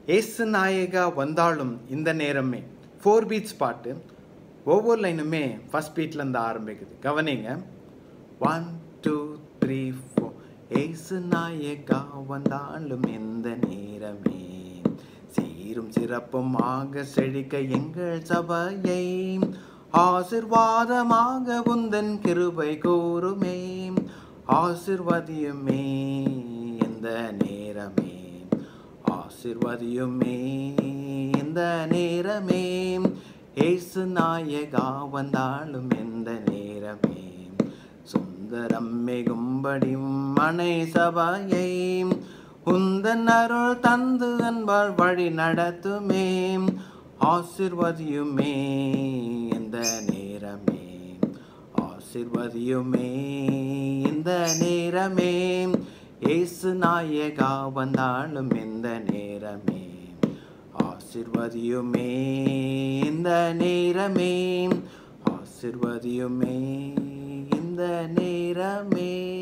ஏசு நாயகா வந்தாலும் இந்த நேரமே ஃபோர் பீட்ஸ் பாட்டு ஒவ்வொரு லைனுமே ஃபஸ்ட் பீட்லேருந்து ஆரம்பிக்குது கவனிங்க ஒன் டூ த்ரீ ஃபோர் ஏசு நாயகா வந்தாலும் இந்த நேரமே சீரும் சிறப்புமாக செழிக்க எங்கள் சபையை ஆசிர்வாதமாக உந்தன் கிருபை கூறுமே ஆசிர்வதியுமே இந்த நேரமே ஆசிர்வதியுமே இந்த நேரமே ஏசு நாயகா வந்தாலும் இந்த நேரமே சுந்தரம் மிகும்படி மனை சபையை உந்தன் அருள் தந்து அன்பால் வழி நடத்துமே ஆசிர்வதியுமே இந்த நேரமே ஆசிர்வதியுமே இந்த நேரமே ஏசு நாயகா வந்தாலும் இந்த நேரமே ஆசிர்வதியுமே இந்த நேரமே ஆசிர்வதியுமே இந்த நேரமே